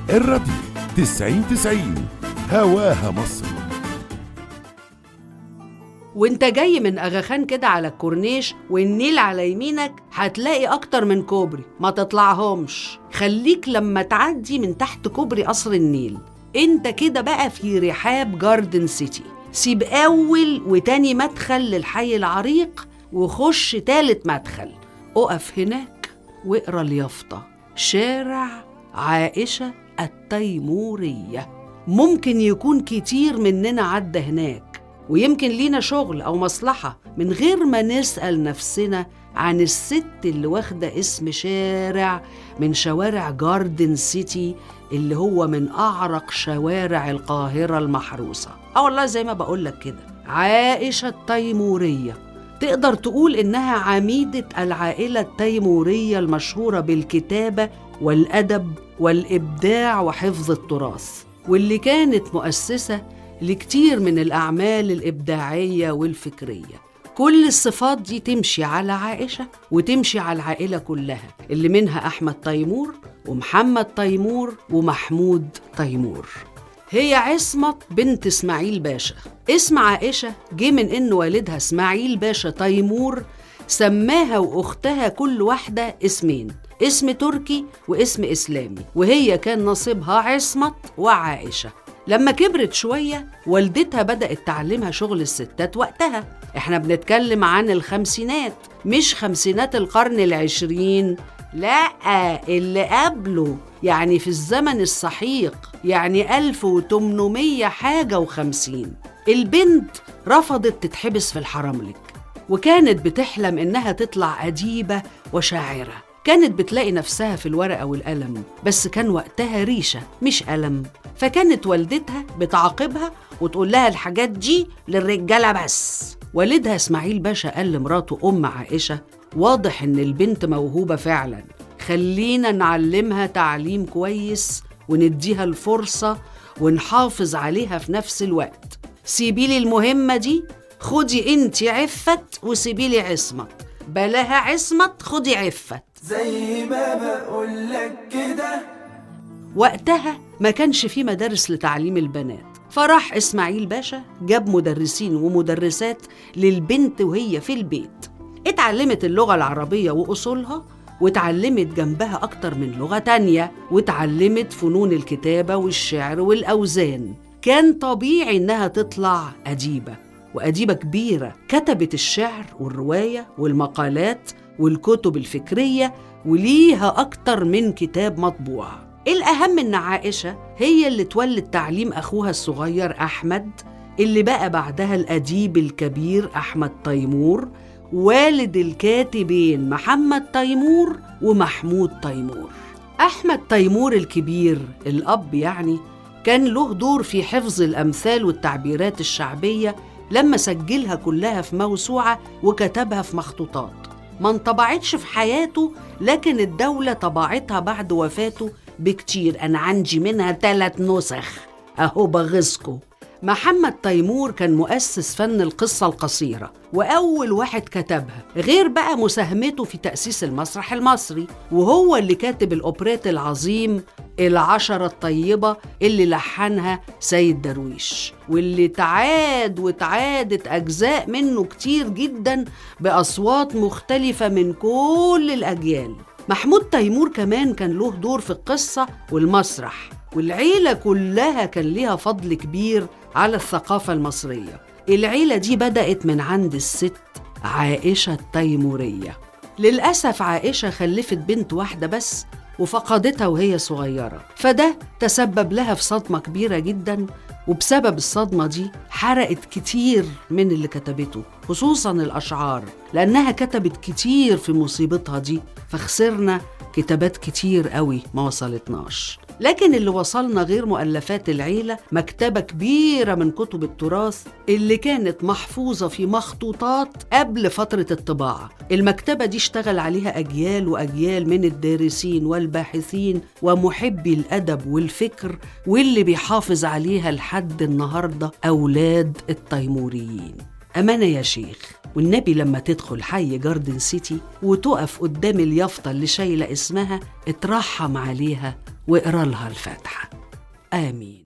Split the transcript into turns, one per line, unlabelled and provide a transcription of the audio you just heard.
الراديو 90 90 هواها مصر
وانت جاي من اغاخان كده على الكورنيش والنيل على يمينك هتلاقي اكتر من كوبري ما تطلعهمش خليك لما تعدي من تحت كوبري قصر النيل انت كده بقى في رحاب جاردن سيتي سيب اول وتاني مدخل للحي العريق وخش تالت مدخل اقف هناك واقرا اليافطه شارع عائشه التيموريه ممكن يكون كتير مننا عدى هناك ويمكن لينا شغل أو مصلحة من غير ما نسأل نفسنا عن الست اللي واخدة اسم شارع من شوارع جاردن سيتي اللي هو من أعرق شوارع القاهرة المحروسة أه والله زي ما بقولك كده عائشة التيمورية تقدر تقول إنها عميدة العائلة التيمورية المشهورة بالكتابة والأدب والإبداع وحفظ التراث واللي كانت مؤسسة لكتير من الأعمال الإبداعية والفكرية كل الصفات دي تمشي على عائشة وتمشي على العائلة كلها اللي منها أحمد تيمور ومحمد تيمور ومحمود تيمور هي عصمت بنت اسماعيل باشا اسم عائشة جه من إن والدها اسماعيل باشا تيمور سماها وأختها كل واحدة اسمين اسم تركي واسم إسلامي وهي كان نصيبها عصمت وعائشة لما كبرت شوية والدتها بدأت تعلمها شغل الستات وقتها احنا بنتكلم عن الخمسينات مش خمسينات القرن العشرين لا اللي قبله يعني في الزمن السحيق يعني 1800 حاجة وخمسين البنت رفضت تتحبس في الحرملك وكانت بتحلم إنها تطلع أديبة وشاعرة كانت بتلاقي نفسها في الورقة والقلم بس كان وقتها ريشة مش قلم فكانت والدتها بتعاقبها وتقول لها الحاجات دي للرجالة بس والدها اسماعيل باشا قال لمراته أم عائشة واضح إن البنت موهوبة فعلا خلينا نعلمها تعليم كويس ونديها الفرصة ونحافظ عليها في نفس الوقت سيبيلي المهمة دي خدي انت عفت وسيبيلي عصمت بلاها عصمت خدي عفت
زي ما بقولك كده
وقتها ما كانش في مدارس لتعليم البنات فراح إسماعيل باشا جاب مدرسين ومدرسات للبنت وهي في البيت اتعلمت اللغة العربية وأصولها واتعلمت جنبها أكتر من لغة تانية واتعلمت فنون الكتابة والشعر والأوزان كان طبيعي إنها تطلع أديبة وأديبة كبيرة كتبت الشعر والرواية والمقالات والكتب الفكرية وليها أكتر من كتاب مطبوع الأهم إن عائشة هي اللي تولد تعليم أخوها الصغير أحمد اللي بقى بعدها الأديب الكبير أحمد تيمور والد الكاتبين محمد تيمور ومحمود تيمور أحمد تيمور الكبير الأب يعني كان له دور في حفظ الأمثال والتعبيرات الشعبية لما سجلها كلها في موسوعة وكتبها في مخطوطات ما انطبعتش في حياته لكن الدولة طبعتها بعد وفاته بكتير أنا عندي منها ثلاث نسخ أهو بغيظكوا محمد تيمور كان مؤسس فن القصة القصيرة وأول واحد كتبها غير بقى مساهمته في تأسيس المسرح المصري وهو اللي كاتب الأوبريت العظيم العشرة الطيبة اللي لحنها سيد درويش واللي تعاد وتعادت أجزاء منه كتير جدا بأصوات مختلفة من كل الأجيال محمود تيمور كمان كان له دور في القصة والمسرح والعيلة كلها كان ليها فضل كبير على الثقافة المصرية العيلة دي بدأت من عند الست عائشة التيمورية للأسف عائشة خلفت بنت واحدة بس وفقدتها وهي صغيرة فده تسبب لها في صدمة كبيرة جدا وبسبب الصدمة دي حرقت كتير من اللي كتبته خصوصا الأشعار لأنها كتبت كتير في مصيبتها دي فخسرنا كتابات كتير قوي ما وصلتناش لكن اللي وصلنا غير مؤلفات العيلة مكتبة كبيرة من كتب التراث اللي كانت محفوظة في مخطوطات قبل فترة الطباعة المكتبة دي اشتغل عليها أجيال وأجيال من الدارسين والباحثين ومحبي الأدب والفكر واللي بيحافظ عليها لحد النهاردة أولاد التيموريين أمانة يا شيخ والنبي لما تدخل حي جاردن سيتي وتقف قدام اليافطة اللي شايلة اسمها اترحم عليها واقرا لها الفاتحة آمين